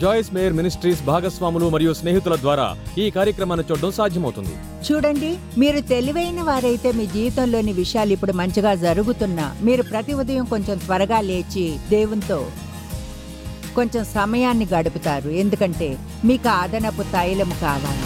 జాయిస్ mayor ministries భాగస్వాములు మరియు స్నేహితుల ద్వారా ఈ కార్యక్రమాన్ని చూడడం సాధ్యమవుతుంది చూడండి మీరు తెలివైన వారైతే మీ జీవితంలోని విషయాలు ఇప్పుడు మంచిగా జరుగుతున్నా మీరు ప్రతి ఉదయం కొంచెం త్వరగా లేచి దేవునితో కొంచెం సమయాన్ని గడుపుతారు ఎందుకంటే మీకు ఆ అదనపు తైలము కావాలి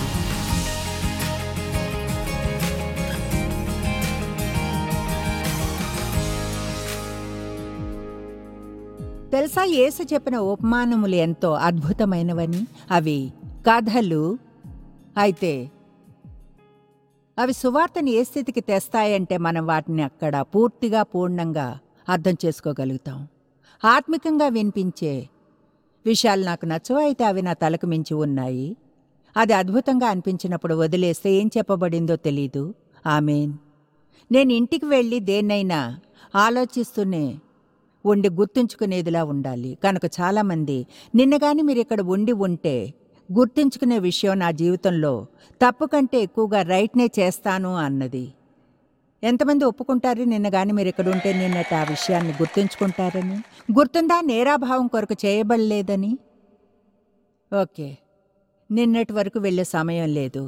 తెలుసా యేసు చెప్పిన ఉపమానములు ఎంతో అద్భుతమైనవని అవి కథలు అయితే అవి సువార్తని ఏ స్థితికి తెస్తాయంటే మనం వాటిని అక్కడ పూర్తిగా పూర్ణంగా అర్థం చేసుకోగలుగుతాం ఆత్మికంగా వినిపించే విషయాలు నాకు నచ్చవు అయితే అవి నా తలకు మించి ఉన్నాయి అది అద్భుతంగా అనిపించినప్పుడు వదిలేస్తే ఏం చెప్పబడిందో తెలీదు ఆమెన్ నేను ఇంటికి వెళ్ళి దేన్నైనా ఆలోచిస్తూనే ఉండి గుర్తుంచుకునేదిలా ఉండాలి కనుక చాలామంది నిన్న గాని మీరు ఇక్కడ ఉండి ఉంటే గుర్తుంచుకునే విషయం నా జీవితంలో తప్పు కంటే ఎక్కువగా రైట్నే చేస్తాను అన్నది ఎంతమంది ఒప్పుకుంటారు నిన్న గాని మీరు ఇక్కడ ఉంటే నిన్నటి ఆ విషయాన్ని గుర్తుంచుకుంటారని గుర్తుందా నేరాభావం కొరకు చేయబడలేదని ఓకే నిన్నటి వరకు వెళ్ళే సమయం లేదు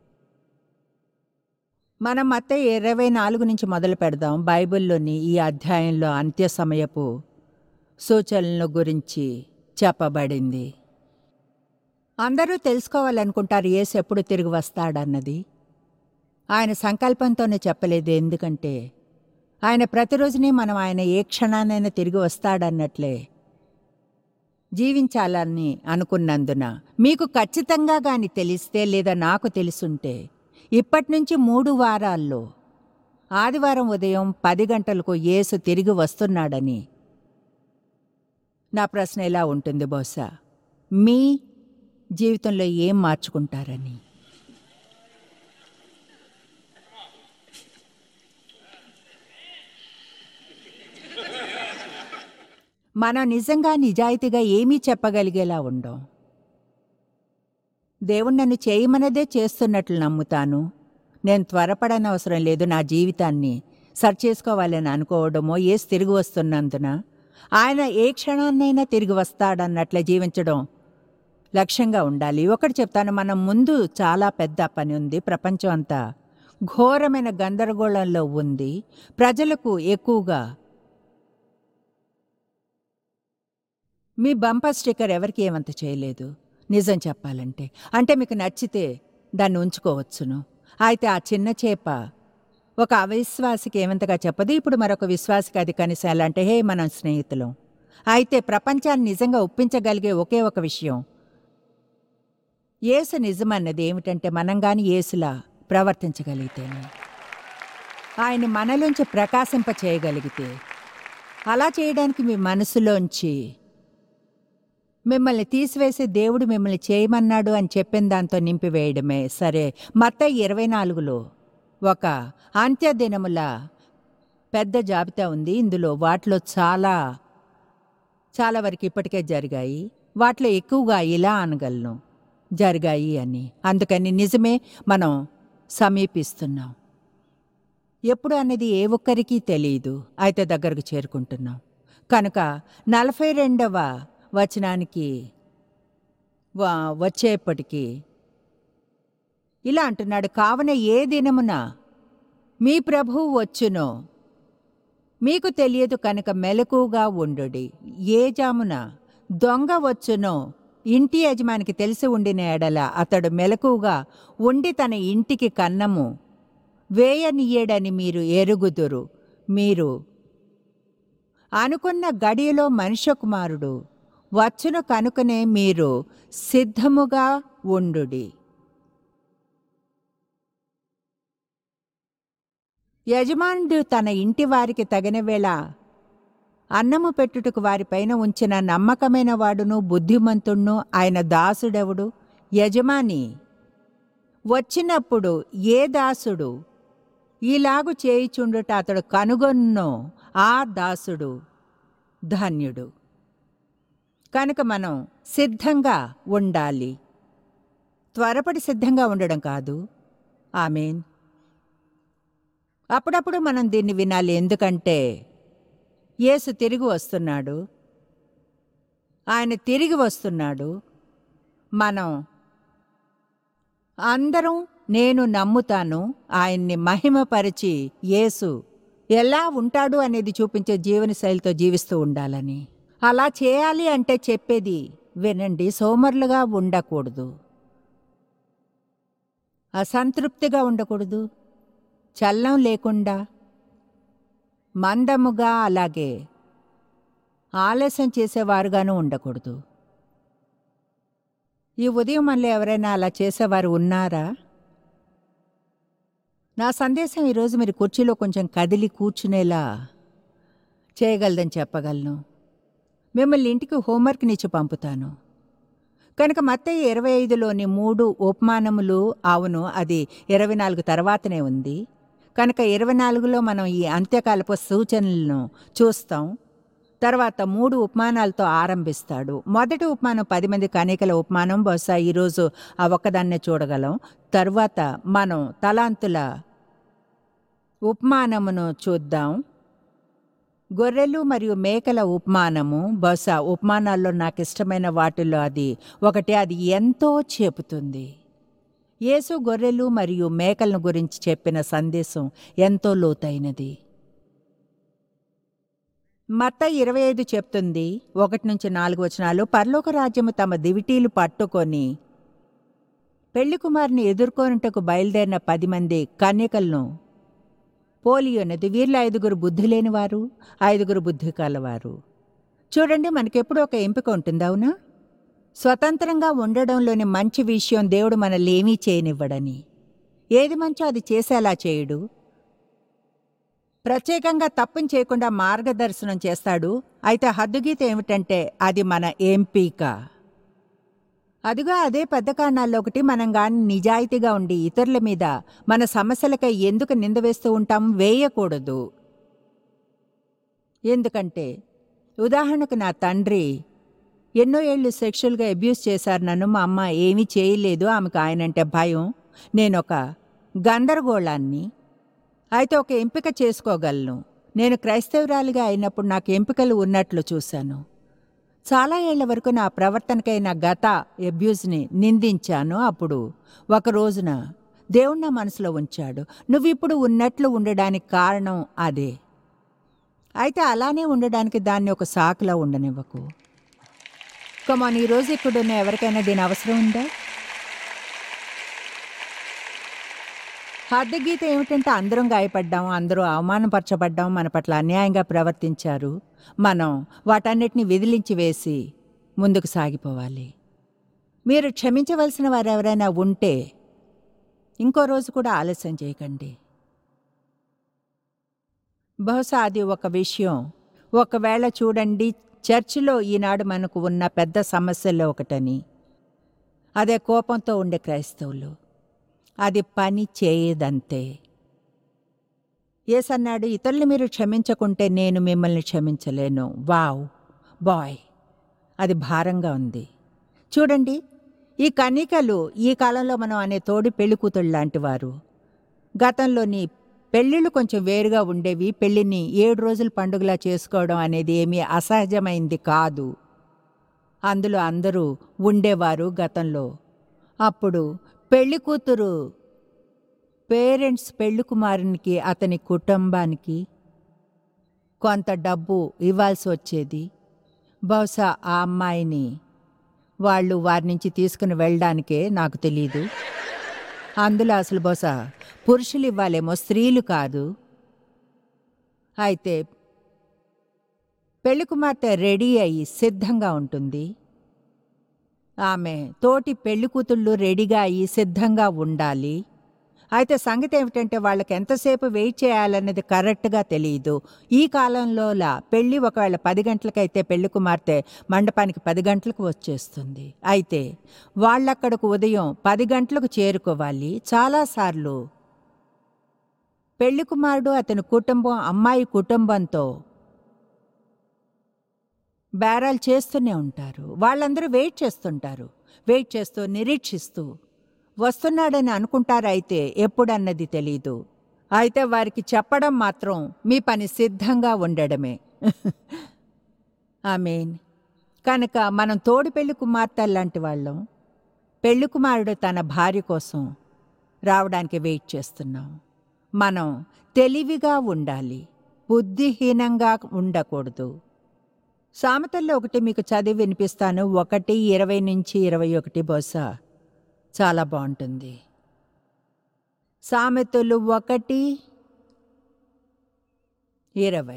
మనం మత్త ఇరవై నాలుగు నుంచి మొదలు పెడదాం బైబిల్లోని ఈ అధ్యాయంలో అంత్య సమయపు సూచనల గురించి చెప్పబడింది అందరూ తెలుసుకోవాలనుకుంటారు యేసు ఎప్పుడు తిరిగి వస్తాడన్నది ఆయన సంకల్పంతోనే చెప్పలేదు ఎందుకంటే ఆయన ప్రతిరోజునే మనం ఆయన ఏ క్షణానైనా తిరిగి వస్తాడన్నట్లే జీవించాలని అనుకున్నందున మీకు ఖచ్చితంగా గాని తెలిస్తే లేదా నాకు తెలుసుంటే ఇప్పటి నుంచి మూడు వారాల్లో ఆదివారం ఉదయం పది గంటలకు యేసు తిరిగి వస్తున్నాడని నా ప్రశ్న ఇలా ఉంటుంది బహుశా మీ జీవితంలో ఏం మార్చుకుంటారని మనం నిజంగా నిజాయితీగా ఏమీ చెప్పగలిగేలా ఉండం దేవుడు నన్ను చేయమన్నదే చేస్తున్నట్లు నమ్ముతాను నేను త్వరపడని అవసరం లేదు నా జీవితాన్ని సరి చేసుకోవాలని అనుకోవడమో ఏసు తిరిగి వస్తున్నందున ఆయన ఏ క్షణాన్నైనా తిరిగి వస్తాడన్నట్లే జీవించడం లక్ష్యంగా ఉండాలి ఒకటి చెప్తాను మనం ముందు చాలా పెద్ద పని ఉంది ప్రపంచం అంతా ఘోరమైన గందరగోళంలో ఉంది ప్రజలకు ఎక్కువగా మీ బంపర్ స్టిక్కర్ ఎవరికి ఏమంత చేయలేదు నిజం చెప్పాలంటే అంటే మీకు నచ్చితే దాన్ని ఉంచుకోవచ్చును అయితే ఆ చిన్న చేప ఒక అవిశ్వాసికి ఏమంతగా చెప్పదు ఇప్పుడు మరొక విశ్వాసికి అది కనీసం ఎలా అంటే హే మనం స్నేహితులం అయితే ప్రపంచాన్ని నిజంగా ఒప్పించగలిగే ఒకే ఒక విషయం యేసు నిజమన్నది ఏమిటంటే మనం గాని యేసులా ప్రవర్తించగలిగితేనే ఆయన మనలోంచి ప్రకాశింప చేయగలిగితే అలా చేయడానికి మీ మనసులోంచి మిమ్మల్ని తీసివేసే దేవుడు మిమ్మల్ని చేయమన్నాడు అని చెప్పిన దాంతో నింపివేయడమే సరే మత్త ఇరవై నాలుగులో ఒక అంత్యదినముల పెద్ద జాబితా ఉంది ఇందులో వాటిలో చాలా చాలా వరకు ఇప్పటికే జరిగాయి వాటిలో ఎక్కువగా ఇలా అనగలను జరిగాయి అని అందుకని నిజమే మనం సమీపిస్తున్నాం ఎప్పుడు అనేది ఏ ఒక్కరికి తెలియదు అయితే దగ్గరకు చేరుకుంటున్నాం కనుక నలభై రెండవ వచనానికి వా- వచ్చేప్పటికీ ఇలా అంటున్నాడు కావున ఏ దినమున మీ ప్రభువు వచ్చునో మీకు తెలియదు కనుక మెలకుగా ఉండుడి ఏ జామున దొంగ వచ్చునో ఇంటి యజమానికి తెలిసి ఉండిన ఎడల అతడు మెలకుగా ఉండి తన ఇంటికి కన్నము వేయనీయడని మీరు ఎరుగుదురు మీరు అనుకున్న గడియలో మనుష్య కుమారుడు వచ్చును కనుకనే మీరు సిద్ధముగా ఉండుడి యజమానుడు తన ఇంటి వారికి తగిన వేళ అన్నము పెట్టుటకు వారిపైన ఉంచిన నమ్మకమైన వాడును బుద్ధిమంతుణ్ణు ఆయన దాసుడెవడు యజమాని వచ్చినప్పుడు ఏ దాసుడు ఈలాగు చేయిచుండుట అతడు కనుగొన్నో ఆ దాసుడు ధన్యుడు కనుక మనం సిద్ధంగా ఉండాలి త్వరపడి సిద్ధంగా ఉండడం కాదు ఆమెన్ అప్పుడప్పుడు మనం దీన్ని వినాలి ఎందుకంటే యేసు తిరిగి వస్తున్నాడు ఆయన తిరిగి వస్తున్నాడు మనం అందరం నేను నమ్ముతాను ఆయన్ని మహిమపరిచి యేసు ఎలా ఉంటాడు అనేది చూపించే జీవనశైలితో జీవిస్తూ ఉండాలని అలా చేయాలి అంటే చెప్పేది వినండి సోమరులుగా ఉండకూడదు అసంతృప్తిగా ఉండకూడదు చల్లం లేకుండా మందముగా అలాగే ఆలస్యం చేసేవారుగాను ఉండకూడదు ఈ ఉదయం మళ్ళీ ఎవరైనా అలా చేసేవారు ఉన్నారా నా సందేశం ఈరోజు మీరు కుర్చీలో కొంచెం కదిలి కూర్చునేలా చేయగలదని చెప్పగలను మిమ్మల్ని ఇంటికి హోంవర్క్నిచ్చి పంపుతాను కనుక మత్తయి ఇరవై ఐదులోని మూడు ఉపమానములు అవును అది ఇరవై నాలుగు తర్వాతనే ఉంది కనుక ఇరవై నాలుగులో మనం ఈ అంత్యకాలపు సూచనలను చూస్తాం తర్వాత మూడు ఉపమానాలతో ఆరంభిస్తాడు మొదటి ఉపమానం పది మంది కనికల ఉపమానం బహుశా ఈరోజు ఆ ఒక్కదాన్నే చూడగలం తరువాత మనం తలాంతుల ఉపమానమును చూద్దాం గొర్రెలు మరియు మేకల ఉపమానము బహుశా ఉపమానాల్లో నాకు ఇష్టమైన వాటిల్లో అది ఒకటి అది ఎంతో చెబుతుంది యేసు గొర్రెలు మరియు మేకలను గురించి చెప్పిన సందేశం ఎంతో లోతైనది మత్త ఇరవై ఐదు చెప్తుంది ఒకటి నుంచి నాలుగు వచనాలు పరలోక రాజ్యము తమ దివిటీలు పట్టుకొని పెళ్లి కుమారుని ఎదుర్కొనుటకు బయలుదేరిన పది మంది కన్యకలను పోలి ఉన్నది వీరిలో ఐదుగురు బుద్ధి లేనివారు ఐదుగురు బుద్ధి కలవారు చూడండి మనకెప్పుడు ఒక ఎంపిక ఉంటుంది అవునా స్వతంత్రంగా ఉండడంలోని మంచి విషయం దేవుడు మనల్ని ఏమీ చేయనివ్వడని ఏది మంచో అది చేసేలా చేయడు ప్రత్యేకంగా తప్పుని చేయకుండా మార్గదర్శనం చేస్తాడు అయితే హద్దుగీత ఏమిటంటే అది మన ఎంపిక అదిగా అదే పెద్ద కారణాల్లో ఒకటి మనం గాని నిజాయితీగా ఉండి ఇతరుల మీద మన సమస్యలకై ఎందుకు నింద వేస్తూ ఉంటాం వేయకూడదు ఎందుకంటే ఉదాహరణకు నా తండ్రి ఎన్నో ఏళ్ళు సెక్షువల్గా అబ్యూస్ చేశారు నన్ను మా అమ్మ ఏమీ చేయలేదు ఆమెకు ఆయనంటే భయం నేనొక గందరగోళాన్ని అయితే ఒక ఎంపిక చేసుకోగలను నేను క్రైస్తవురాలిగా అయినప్పుడు నాకు ఎంపికలు ఉన్నట్లు చూశాను చాలా ఏళ్ల వరకు నా ప్రవర్తనకై నా గత అబ్యూస్ని నిందించాను అప్పుడు ఒక రోజున దేవుడు నా మనసులో ఉంచాడు నువ్విప్పుడు ఉన్నట్లు ఉండడానికి కారణం అదే అయితే అలానే ఉండడానికి దాన్ని ఒక సాకులా ఉండనివ్వకు కమాన్ ఈరోజు ఇక్కడున్న ఎవరికైనా దీని అవసరం ఉందా హద్దగీత ఏమిటంటే అందరం గాయపడ్డాం అందరూ అవమానపరచబడ్డాం మన పట్ల అన్యాయంగా ప్రవర్తించారు మనం వాటన్నిటిని విదిలించి వేసి ముందుకు సాగిపోవాలి మీరు క్షమించవలసిన వారు ఎవరైనా ఉంటే ఇంకో రోజు కూడా ఆలస్యం చేయకండి బహుశా అది ఒక విషయం ఒకవేళ చూడండి చర్చిలో ఈనాడు మనకు ఉన్న పెద్ద సమస్యల్లో ఒకటని అదే కోపంతో ఉండే క్రైస్తవులు అది పని చేయదంతే ఏసన్నాడు ఇతరులు మీరు క్షమించకుంటే నేను మిమ్మల్ని క్షమించలేను వావ్ బాయ్ అది భారంగా ఉంది చూడండి ఈ కనికలు ఈ కాలంలో మనం అనే తోడి పెళ్లి కూతుళ్ళు లాంటి వారు గతంలోని పెళ్ళిళ్ళు కొంచెం వేరుగా ఉండేవి పెళ్లిని ఏడు రోజుల పండుగలా చేసుకోవడం అనేది ఏమీ అసహజమైంది కాదు అందులో అందరూ ఉండేవారు గతంలో అప్పుడు పెళ్లి కూతురు పేరెంట్స్ పెళ్లి కుమారునికి అతని కుటుంబానికి కొంత డబ్బు ఇవ్వాల్సి వచ్చేది బహుశా ఆ అమ్మాయిని వాళ్ళు వారి నుంచి తీసుకుని వెళ్ళడానికే నాకు తెలీదు అందులో అసలు బహుశా పురుషులు ఇవ్వాలేమో స్త్రీలు కాదు అయితే పెళ్లి కుమార్తె రెడీ అయ్యి సిద్ధంగా ఉంటుంది ఆమె తోటి పెళ్లి కూతుళ్ళు రెడీగా అయ్యి సిద్ధంగా ఉండాలి అయితే సంగతి ఏమిటంటే వాళ్ళకి ఎంతసేపు వెయిట్ చేయాలన్నది కరెక్ట్గా తెలియదు ఈ కాలంలోలా పెళ్లి ఒకవేళ పది గంటలకైతే పెళ్లి కుమార్తె మండపానికి పది గంటలకు వచ్చేస్తుంది అయితే వాళ్ళక్కడకు ఉదయం పది గంటలకు చేరుకోవాలి చాలాసార్లు పెళ్లి కుమారుడు అతని కుటుంబం అమ్మాయి కుటుంబంతో బేరాలు చేస్తూనే ఉంటారు వాళ్ళందరూ వెయిట్ చేస్తుంటారు వెయిట్ చేస్తూ నిరీక్షిస్తూ వస్తున్నాడని అనుకుంటారు అయితే ఎప్పుడన్నది తెలీదు అయితే వారికి చెప్పడం మాత్రం మీ పని సిద్ధంగా ఉండడమే ఐ మీన్ కనుక మనం తోడి పెళ్లి కుమార్తె లాంటి వాళ్ళం పెళ్లి కుమారుడు తన భార్య కోసం రావడానికి వెయిట్ చేస్తున్నాం మనం తెలివిగా ఉండాలి బుద్ధిహీనంగా ఉండకూడదు సామెతల్లో ఒకటి మీకు చదివి వినిపిస్తాను ఒకటి ఇరవై నుంచి ఇరవై ఒకటి బహుశా చాలా బాగుంటుంది సామెతలు ఒకటి ఇరవై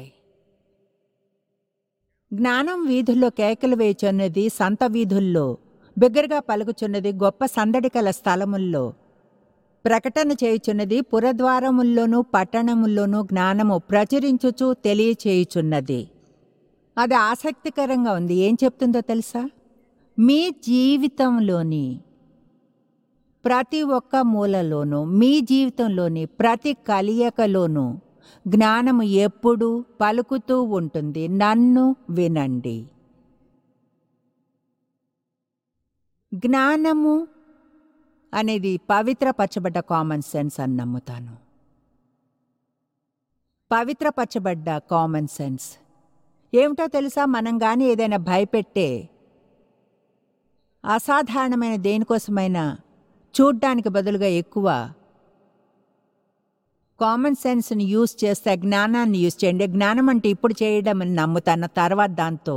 జ్ఞానం వీధుల్లో కేకలు వేయుచున్నది సంత వీధుల్లో బిగ్గరగా పలుకుచున్నది గొప్ప సందడి కల స్థలముల్లో ప్రకటన చేయుచున్నది పురద్వారముల్లోనూ పట్టణముల్లోనూ జ్ఞానము ప్రచురించుచు తెలియచేయుచున్నది అది ఆసక్తికరంగా ఉంది ఏం చెప్తుందో తెలుసా మీ జీవితంలోని ప్రతి ఒక్క మూలలోనూ మీ జీవితంలోని ప్రతి కలియకలోనూ జ్ఞానము ఎప్పుడూ పలుకుతూ ఉంటుంది నన్ను వినండి జ్ఞానము అనేది పవిత్రపరచబడ్డ కామన్ సెన్స్ అని నమ్ముతాను పవిత్రపరచబడ్డ కామన్ సెన్స్ ఏమిటో తెలుసా మనం కానీ ఏదైనా భయపెట్టే అసాధారణమైన దేనికోసమైనా చూడ్డానికి బదులుగా ఎక్కువ కామన్ సెన్స్ని యూజ్ చేస్తే జ్ఞానాన్ని యూజ్ చేయండి జ్ఞానం అంటే ఇప్పుడు చేయడం అని నమ్ముతాను తర్వాత దాంతో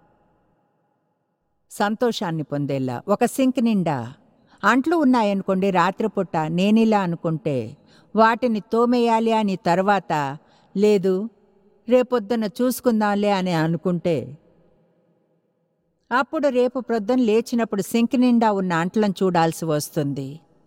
సంతోషాన్ని పొందేలా ఒక సింక్ నిండా అంట్లు ఉన్నాయనుకోండి రాత్రిపూట నేనిలా అనుకుంటే వాటిని తోమేయాలి అని తర్వాత లేదు రేపొద్దున చూసుకుందాంలే అని అనుకుంటే అప్పుడు రేపు ప్రొద్దున లేచినప్పుడు సింక్ నిండా ఉన్న అంట్లను చూడాల్సి వస్తుంది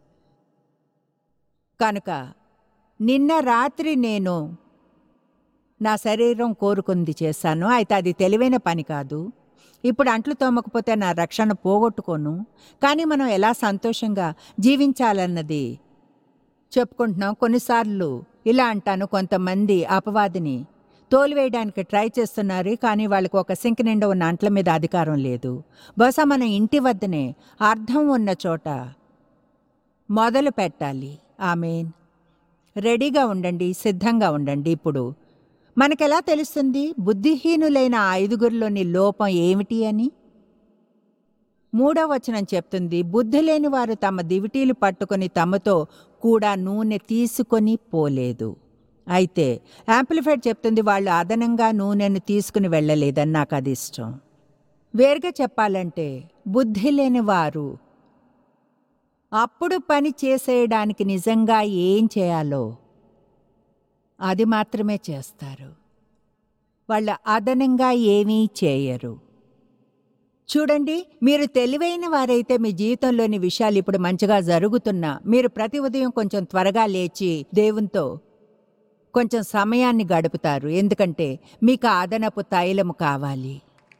కనుక నిన్న రాత్రి నేను నా శరీరం కోరుకుంది చేశాను అయితే అది తెలివైన పని కాదు ఇప్పుడు అంట్లు తోమకపోతే నా రక్షణ పోగొట్టుకోను కానీ మనం ఎలా సంతోషంగా జీవించాలన్నది చెప్పుకుంటున్నాం కొన్నిసార్లు ఇలా అంటాను కొంతమంది అపవాదిని తోలివేయడానికి ట్రై చేస్తున్నారు కానీ వాళ్ళకి ఒక సింక్ నిండా ఉన్న అంట్ల మీద అధికారం లేదు బహుశా మన ఇంటి వద్దనే అర్థం ఉన్న చోట మొదలు పెట్టాలి ఆమెన్ రెడీగా ఉండండి సిద్ధంగా ఉండండి ఇప్పుడు మనకెలా తెలుస్తుంది బుద్ధిహీనులైన ఆ ఐదుగురిలోని లోపం ఏమిటి అని మూడవ వచనం చెప్తుంది బుద్ధి లేని వారు తమ దివిటీలు పట్టుకొని తమతో కూడా నూనె తీసుకొని పోలేదు అయితే యాంప్లిఫైడ్ చెప్తుంది వాళ్ళు అదనంగా నూనెను తీసుకుని వెళ్ళలేదని నాకు అది ఇష్టం వేరుగా చెప్పాలంటే బుద్ధి లేని వారు అప్పుడు పని చేసేయడానికి నిజంగా ఏం చేయాలో అది మాత్రమే చేస్తారు వాళ్ళు అదనంగా ఏమీ చేయరు చూడండి మీరు తెలివైన వారైతే మీ జీవితంలోని విషయాలు ఇప్పుడు మంచిగా జరుగుతున్నా మీరు ప్రతి ఉదయం కొంచెం త్వరగా లేచి దేవునితో కొంచెం సమయాన్ని గడుపుతారు ఎందుకంటే మీకు ఆ అదనపు తైలము కావాలి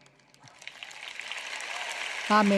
ఆమె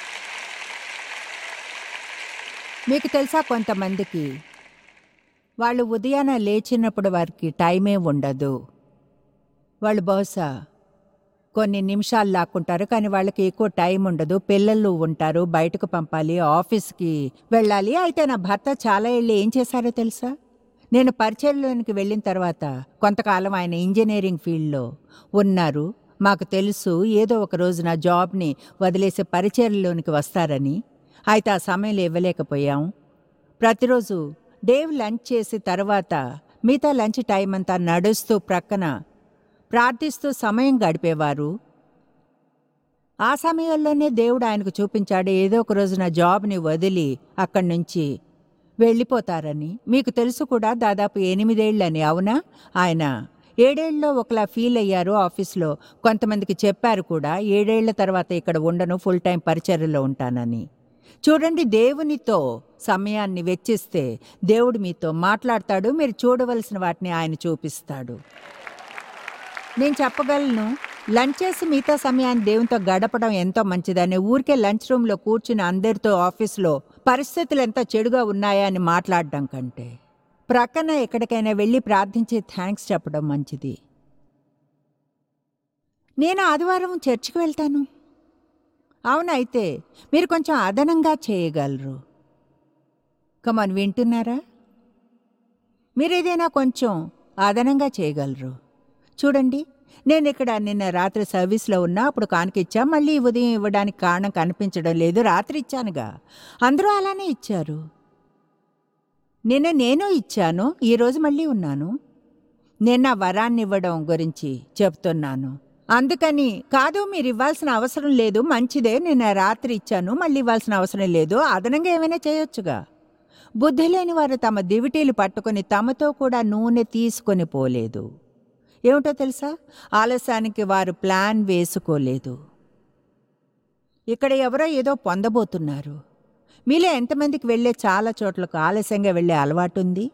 మీకు తెలుసా కొంతమందికి వాళ్ళు ఉదయాన లేచినప్పుడు వారికి టైమే ఉండదు వాళ్ళు బహుశా కొన్ని నిమిషాలు లాక్కుంటారు కానీ వాళ్ళకి ఎక్కువ టైం ఉండదు పిల్లలు ఉంటారు బయటకు పంపాలి ఆఫీస్కి వెళ్ళాలి అయితే నా భర్త చాలా ఏళ్ళు ఏం చేశారో తెలుసా నేను పరిచయంలోనికి వెళ్ళిన తర్వాత కొంతకాలం ఆయన ఇంజనీరింగ్ ఫీల్డ్లో ఉన్నారు మాకు తెలుసు ఏదో ఒక రోజు నా జాబ్ని వదిలేసి పరిచయంలోనికి వస్తారని అయితే ఆ సమయంలో ఇవ్వలేకపోయాం ప్రతిరోజు డేవ్ లంచ్ చేసి తర్వాత మిగతా లంచ్ టైం అంతా నడుస్తూ ప్రక్కన ప్రార్థిస్తూ సమయం గడిపేవారు ఆ సమయంలోనే దేవుడు ఆయనకు చూపించాడు ఏదో ఒక రోజు నా జాబ్ని వదిలి అక్కడి నుంచి వెళ్ళిపోతారని మీకు తెలుసు కూడా దాదాపు ఎనిమిదేళ్లని అవునా ఆయన ఏడేళ్ళలో ఒకలా ఫీల్ అయ్యారు ఆఫీస్లో కొంతమందికి చెప్పారు కూడా ఏడేళ్ల తర్వాత ఇక్కడ ఉండను ఫుల్ టైం పరిచర్యలో ఉంటానని చూడండి దేవునితో సమయాన్ని వెచ్చిస్తే దేవుడు మీతో మాట్లాడతాడు మీరు చూడవలసిన వాటిని ఆయన చూపిస్తాడు నేను చెప్పగలను లంచ్ చేసి మిగతా సమయాన్ని దేవునితో గడపడం ఎంతో మంచిదని ఊరికే లంచ్ రూమ్లో కూర్చుని అందరితో ఆఫీస్లో పరిస్థితులు ఎంత చెడుగా ఉన్నాయా అని మాట్లాడడం కంటే ప్రక్కన ఎక్కడికైనా వెళ్ళి ప్రార్థించి థ్యాంక్స్ చెప్పడం మంచిది నేను ఆదివారం చర్చికి వెళ్తాను అవునైతే మీరు కొంచెం అదనంగా చేయగలరు కమన్ వింటున్నారా మీరు ఏదైనా కొంచెం అదనంగా చేయగలరు చూడండి నేను ఇక్కడ నిన్న రాత్రి సర్వీస్లో ఉన్నా అప్పుడు కానుక ఇచ్చా మళ్ళీ ఉదయం ఇవ్వడానికి కారణం కనిపించడం లేదు రాత్రి ఇచ్చానుగా అందరూ అలానే ఇచ్చారు నిన్న నేను ఇచ్చాను ఈరోజు మళ్ళీ ఉన్నాను నిన్న వరాన్ని ఇవ్వడం గురించి చెప్తున్నాను అందుకని కాదు మీరు ఇవ్వాల్సిన అవసరం లేదు మంచిదే నిన్న రాత్రి ఇచ్చాను మళ్ళీ ఇవ్వాల్సిన అవసరం లేదు అదనంగా ఏమైనా చేయొచ్చుగా బుద్ధి లేని వారు తమ దివిటీలు పట్టుకొని తమతో కూడా నూనె తీసుకొని పోలేదు ఏమిటో తెలుసా ఆలస్యానికి వారు ప్లాన్ వేసుకోలేదు ఇక్కడ ఎవరో ఏదో పొందబోతున్నారు మీలో ఎంతమందికి వెళ్ళే చాలా చోట్లకు ఆలస్యంగా వెళ్ళే అలవాటు ఉంది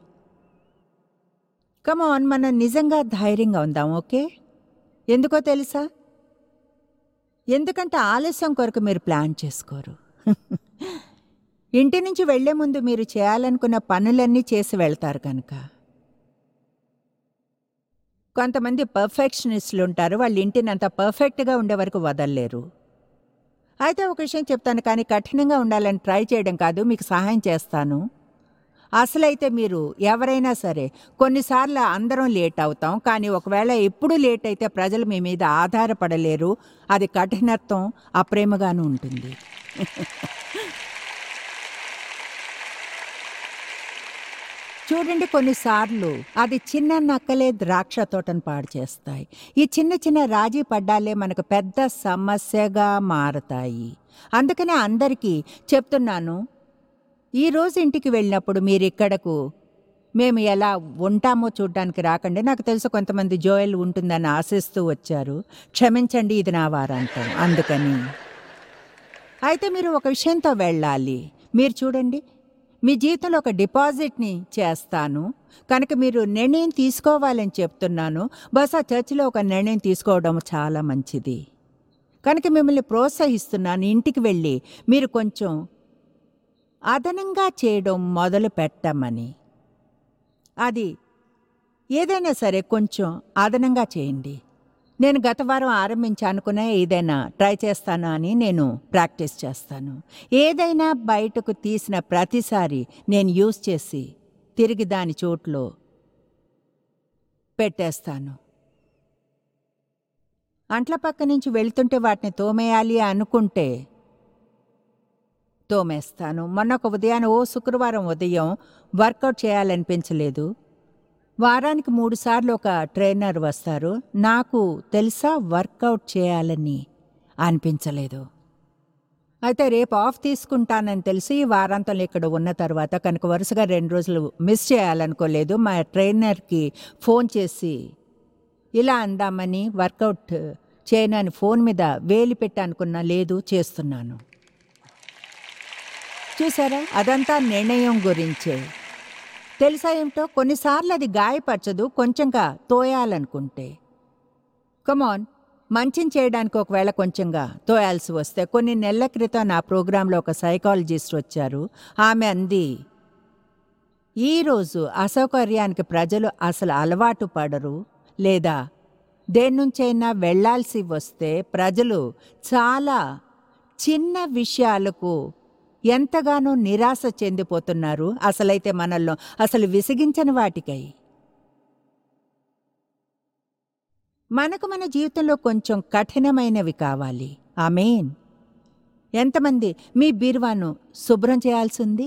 కమాన్ మనం నిజంగా ధైర్యంగా ఉందాం ఓకే ఎందుకో తెలుసా ఎందుకంటే ఆలస్యం కొరకు మీరు ప్లాన్ చేసుకోరు ఇంటి నుంచి వెళ్లే ముందు మీరు చేయాలనుకున్న పనులన్నీ చేసి వెళ్తారు కనుక కొంతమంది పర్ఫెక్షనిస్టులు ఉంటారు వాళ్ళ ఇంటిని అంత పర్ఫెక్ట్గా ఉండే వరకు వదలలేరు అయితే ఒక విషయం చెప్తాను కానీ కఠినంగా ఉండాలని ట్రై చేయడం కాదు మీకు సహాయం చేస్తాను అసలైతే మీరు ఎవరైనా సరే కొన్నిసార్లు అందరం లేట్ అవుతాం కానీ ఒకవేళ ఎప్పుడు లేట్ అయితే ప్రజలు మీ మీద ఆధారపడలేరు అది కఠినత్వం అప్రేమగాను ఉంటుంది చూడండి కొన్నిసార్లు అది చిన్న నక్కలే ద్రాక్ష తోటను పాడు చేస్తాయి ఈ చిన్న చిన్న రాజీ పడ్డాలే మనకు పెద్ద సమస్యగా మారతాయి అందుకనే అందరికీ చెప్తున్నాను ఈ రోజు ఇంటికి వెళ్ళినప్పుడు మీరు ఇక్కడకు మేము ఎలా ఉంటామో చూడ్డానికి రాకండి నాకు తెలుసు కొంతమంది జోయల్ ఉంటుందని ఆశిస్తూ వచ్చారు క్షమించండి ఇది నా వారాంతం అందుకని అయితే మీరు ఒక విషయంతో వెళ్ళాలి మీరు చూడండి మీ జీవితంలో ఒక డిపాజిట్ని చేస్తాను కనుక మీరు నిర్ణయం తీసుకోవాలని చెప్తున్నాను బహుశా చర్చిలో ఒక నిర్ణయం తీసుకోవడం చాలా మంచిది కనుక మిమ్మల్ని ప్రోత్సహిస్తున్నాను ఇంటికి వెళ్ళి మీరు కొంచెం అదనంగా చేయడం మొదలు పెట్టమని అది ఏదైనా సరే కొంచెం అదనంగా చేయండి నేను గత వారం ఆరంభించి అనుకునే ఏదైనా ట్రై చేస్తాను అని నేను ప్రాక్టీస్ చేస్తాను ఏదైనా బయటకు తీసిన ప్రతిసారి నేను యూజ్ చేసి తిరిగి దాని చోట్లో పెట్టేస్తాను అంట్ల పక్క నుంచి వెళ్తుంటే వాటిని తోమేయాలి అనుకుంటే తోమేస్తాను మొన్న ఒక ఉదయాన ఓ శుక్రవారం ఉదయం వర్కౌట్ చేయాలనిపించలేదు వారానికి మూడు సార్లు ఒక ట్రైనర్ వస్తారు నాకు తెలుసా వర్కౌట్ చేయాలని అనిపించలేదు అయితే రేపు ఆఫ్ తీసుకుంటానని తెలిసి ఈ వారాంతంలో ఇక్కడ ఉన్న తర్వాత కనుక వరుసగా రెండు రోజులు మిస్ చేయాలనుకోలేదు మా ట్రైనర్కి ఫోన్ చేసి ఇలా అందామని వర్కౌట్ చేయను అని ఫోన్ మీద వేలి పెట్టి అనుకున్నా లేదు చేస్తున్నాను చూసారా అదంతా నిర్ణయం గురించే తెలుసా ఏమిటో కొన్నిసార్లు అది గాయపరచదు కొంచెంగా తోయాలనుకుంటే కమాన్ మంచిని చేయడానికి ఒకవేళ కొంచెంగా తోయాల్సి వస్తే కొన్ని నెలల క్రితం నా ప్రోగ్రాంలో ఒక సైకాలజిస్ట్ వచ్చారు ఆమె అంది ఈరోజు అసౌకర్యానికి ప్రజలు అసలు అలవాటు పడరు లేదా దేని నుంచైనా వెళ్ళాల్సి వస్తే ప్రజలు చాలా చిన్న విషయాలకు ఎంతగానో నిరాశ చెందిపోతున్నారు అసలైతే మనల్లో అసలు విసిగించని వాటికై మనకు మన జీవితంలో కొంచెం కఠినమైనవి కావాలి ఆమెన్ ఎంతమంది మీ బీరువాను శుభ్రం చేయాల్సి ఉంది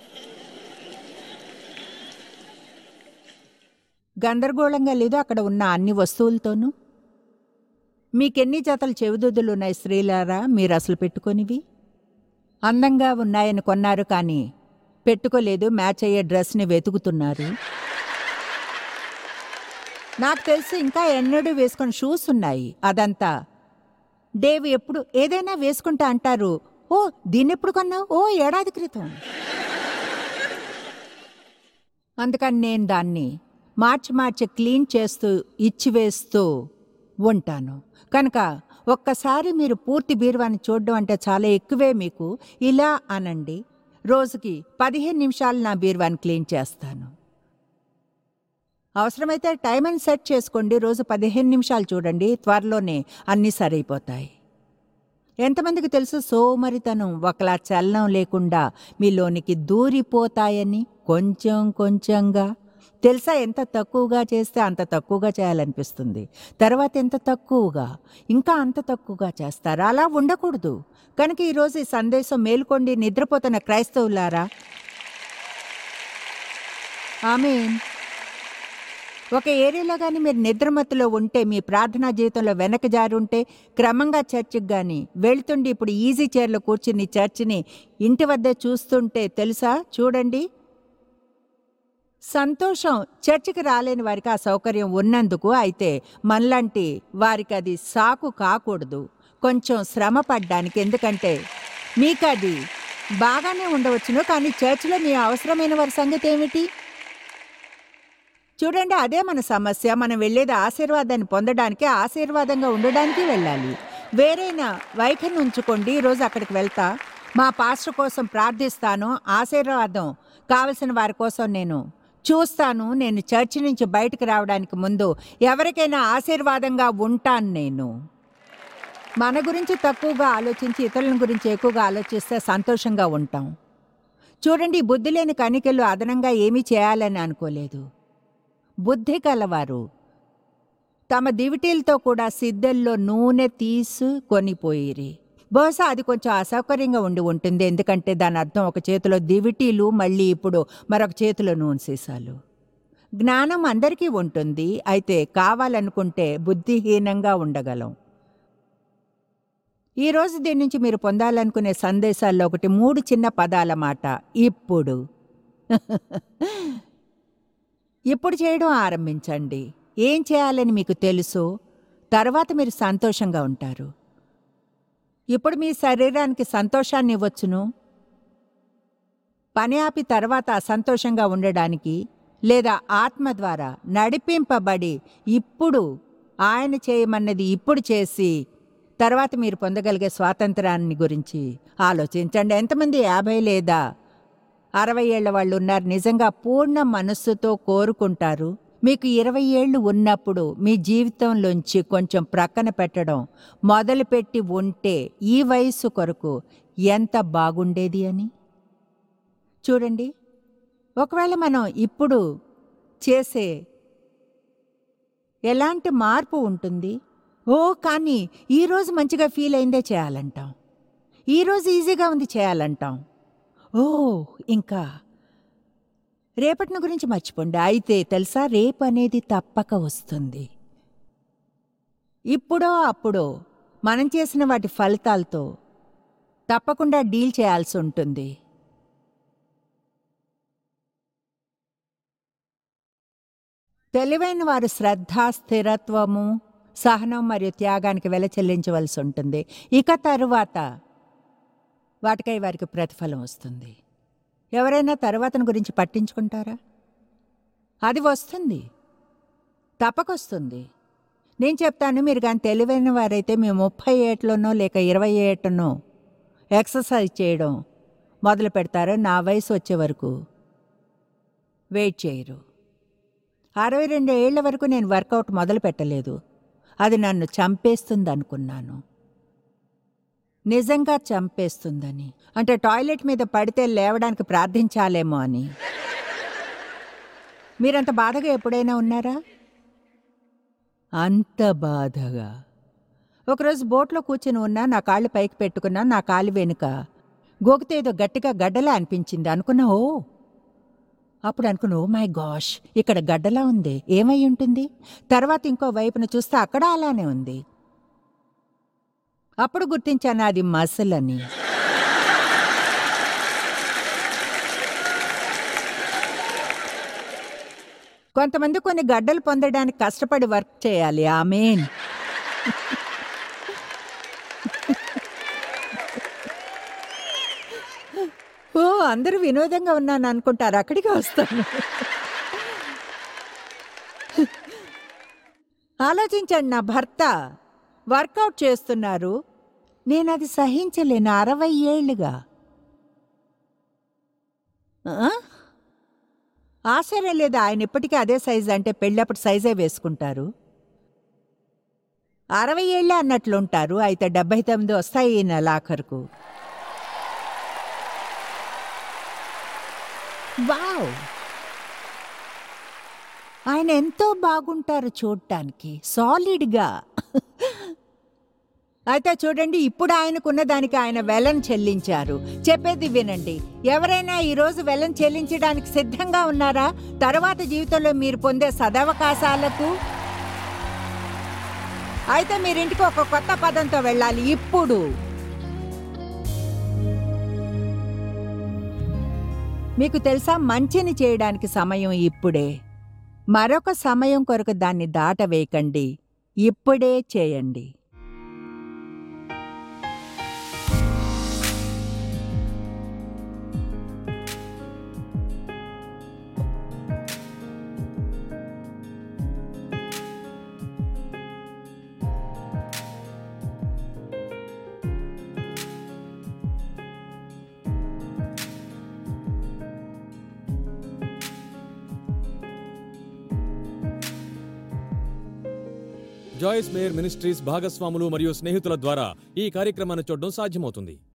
గందరగోళంగా లేదు అక్కడ ఉన్న అన్ని వస్తువులతోనూ మీకెన్ని జతలు చెవిదుద్దులు ఉన్నాయి స్త్రీలారా మీరు అసలు పెట్టుకొనివి అందంగా ఉన్నాయని కొన్నారు కానీ పెట్టుకోలేదు మ్యాచ్ అయ్యే డ్రెస్ని వెతుకుతున్నారు నాకు తెలిసి ఇంకా ఎన్నడూ వేసుకొని షూస్ ఉన్నాయి అదంతా డేవ్ ఎప్పుడు ఏదైనా వేసుకుంటా అంటారు ఓ దీన్ని ఎప్పుడు కొన్నావు ఓ ఏడాది క్రితం అందుకని నేను దాన్ని మార్చి మార్చి క్లీన్ చేస్తూ ఇచ్చివేస్తూ ఉంటాను కనుక ఒక్కసారి మీరు పూర్తి బీరువాని చూడడం అంటే చాలా ఎక్కువే మీకు ఇలా అనండి రోజుకి పదిహేను నిమిషాలు నా బీరువాని క్లీన్ చేస్తాను అవసరమైతే టైం అని సెట్ చేసుకోండి రోజు పదిహేను నిమిషాలు చూడండి త్వరలోనే అన్నీ సరైపోతాయి ఎంతమందికి తెలుసు సోమరితనం ఒకలా చలనం లేకుండా మీలోనికి దూరిపోతాయని కొంచెం కొంచెంగా తెలుసా ఎంత తక్కువగా చేస్తే అంత తక్కువగా చేయాలనిపిస్తుంది తర్వాత ఎంత తక్కువగా ఇంకా అంత తక్కువగా చేస్తారు అలా ఉండకూడదు కనుక ఈరోజు ఈ సందేశం మేల్కొండి నిద్రపోతున్న క్రైస్తవులారా ఆమెన్ ఒక ఏరియాలో కానీ మీరు నిద్రమత్తులో ఉంటే మీ ప్రార్థనా జీవితంలో వెనక జారి ఉంటే క్రమంగా చర్చికి కానీ వెళ్తుండి ఇప్పుడు ఈజీ చైర్లో కూర్చుని చర్చిని ఇంటి వద్ద చూస్తుంటే తెలుసా చూడండి సంతోషం చర్చికి రాలేని వారికి ఆ సౌకర్యం ఉన్నందుకు అయితే మనలాంటి వారికి అది సాకు కాకూడదు కొంచెం శ్రమ పడ్డానికి ఎందుకంటే మీకు అది బాగానే ఉండవచ్చును కానీ చర్చిలో మీ అవసరమైన వారి సంగతి ఏమిటి చూడండి అదే మన సమస్య మనం వెళ్ళేది ఆశీర్వాదాన్ని పొందడానికి ఆశీర్వాదంగా ఉండడానికి వెళ్ళాలి వేరైనా వైఖరిని ఉంచుకోండి ఈరోజు అక్కడికి వెళ్తా మా పాస్టర్ కోసం ప్రార్థిస్తాను ఆశీర్వాదం కావలసిన వారి కోసం నేను చూస్తాను నేను చర్చి నుంచి బయటకు రావడానికి ముందు ఎవరికైనా ఆశీర్వాదంగా ఉంటాను నేను మన గురించి తక్కువగా ఆలోచించి ఇతరుల గురించి ఎక్కువగా ఆలోచిస్తే సంతోషంగా ఉంటాం చూడండి ఈ బుద్ధి లేని కణికలు అదనంగా ఏమీ చేయాలని అనుకోలేదు బుద్ధి కలవారు తమ దివిటీలతో కూడా సిద్ధల్లో నూనె తీసు కొనిపోయిరి బహుశా అది కొంచెం అసౌకర్యంగా ఉండి ఉంటుంది ఎందుకంటే దాని అర్థం ఒక చేతిలో దివిటీలు మళ్ళీ ఇప్పుడు మరొక చేతిలో నూనె సీసాలు జ్ఞానం అందరికీ ఉంటుంది అయితే కావాలనుకుంటే బుద్ధిహీనంగా ఉండగలం ఈరోజు దీని నుంచి మీరు పొందాలనుకునే సందేశాల్లో ఒకటి మూడు చిన్న పదాల మాట ఇప్పుడు ఇప్పుడు చేయడం ఆరంభించండి ఏం చేయాలని మీకు తెలుసు తర్వాత మీరు సంతోషంగా ఉంటారు ఇప్పుడు మీ శరీరానికి సంతోషాన్ని ఇవ్వచ్చును పని ఆపి తర్వాత అసంతోషంగా ఉండడానికి లేదా ఆత్మ ద్వారా నడిపింపబడి ఇప్పుడు ఆయన చేయమన్నది ఇప్పుడు చేసి తర్వాత మీరు పొందగలిగే స్వాతంత్రాన్ని గురించి ఆలోచించండి ఎంతమంది యాభై లేదా అరవై ఏళ్ల వాళ్ళు ఉన్నారు నిజంగా పూర్ణ మనస్సుతో కోరుకుంటారు మీకు ఇరవై ఏళ్ళు ఉన్నప్పుడు మీ జీవితంలోంచి కొంచెం ప్రక్కన పెట్టడం మొదలుపెట్టి ఉంటే ఈ వయస్సు కొరకు ఎంత బాగుండేది అని చూడండి ఒకవేళ మనం ఇప్పుడు చేసే ఎలాంటి మార్పు ఉంటుంది ఓ కానీ ఈరోజు మంచిగా ఫీల్ అయిందే చేయాలంటాం ఈరోజు ఈజీగా ఉంది చేయాలంటాం ఓ ఇంకా రేపటిని గురించి మర్చిపోండి అయితే తెలుసా రేపు అనేది తప్పక వస్తుంది ఇప్పుడో అప్పుడో మనం చేసిన వాటి ఫలితాలతో తప్పకుండా డీల్ చేయాల్సి ఉంటుంది తెలివైన వారు శ్రద్ధ స్థిరత్వము సహనం మరియు త్యాగానికి వెల చెల్లించవలసి ఉంటుంది ఇక తరువాత వాటికై వారికి ప్రతిఫలం వస్తుంది ఎవరైనా తర్వాతను గురించి పట్టించుకుంటారా అది వస్తుంది తప్పకొస్తుంది నేను చెప్తాను మీరు కానీ తెలివైన వారైతే మీ ముప్పై ఏట్లోనో లేక ఇరవై ఏటనో ఎక్సర్సైజ్ చేయడం మొదలు పెడతారు నా వయసు వచ్చే వరకు వెయిట్ చేయరు అరవై రెండు ఏళ్ల వరకు నేను వర్కౌట్ మొదలు పెట్టలేదు అది నన్ను చంపేస్తుంది అనుకున్నాను నిజంగా చంపేస్తుందని అంటే టాయిలెట్ మీద పడితే లేవడానికి ప్రార్థించాలేమో అని మీరంత బాధగా ఎప్పుడైనా ఉన్నారా అంత బాధగా ఒకరోజు బోట్లో కూర్చుని ఉన్నా నా కాళ్ళు పైకి పెట్టుకున్నా నా కాలు వెనుక గోకితే ఏదో గట్టిగా గడ్డలా అనిపించింది అనుకున్నా ఓ అప్పుడు అనుకున్నా ఓ మై గాష్ ఇక్కడ గడ్డలా ఉంది ఏమై ఉంటుంది తర్వాత ఇంకో వైపున చూస్తే అక్కడ అలానే ఉంది అప్పుడు గుర్తించాను అది మసల్ అని కొంతమంది కొన్ని గడ్డలు పొందడానికి కష్టపడి వర్క్ చేయాలి ఆమెన్ ఓ అందరూ వినోదంగా ఉన్నాను అనుకుంటారు అక్కడికి వస్తాను ఆలోచించండి నా భర్త వర్కౌట్ చేస్తున్నారు నేను అది సహించలేను అరవై ఏళ్ళుగా ఆ? ఆశ్చర్యం లేదు ఆయన ఇప్పటికీ అదే సైజు అంటే పెళ్ళప్పుడు సైజే వేసుకుంటారు అరవై ఏళ్ళే అన్నట్లుంటారు అయితే డెబ్బై తొమ్మిది వస్తాయి ఈ నెల ఆఖరుకు వావ్ ఆయన ఎంతో బాగుంటారు చూడటానికి సాలిడ్గా అయితే చూడండి ఇప్పుడు ఆయనకున్న దానికి ఆయన వెలం చెల్లించారు చెప్పేది వినండి ఎవరైనా ఈ రోజు వెలం చెల్లించడానికి సిద్ధంగా ఉన్నారా తర్వాత జీవితంలో మీరు పొందే సదవకాశాలకు అయితే మీరింటికి ఒక కొత్త పదంతో వెళ్ళాలి ఇప్పుడు మీకు తెలుసా మంచిని చేయడానికి సమయం ఇప్పుడే మరొక సమయం కొరకు దాన్ని దాటవేయకండి ఇప్పుడే చేయండి జాయిస్ మేయర్ మినిస్ట్రీస్ భాగస్వాములు మరియు స్నేహితుల ద్వారా ఈ కార్యక్రమాన్ని చూడడం సాధ్యమవుతుంది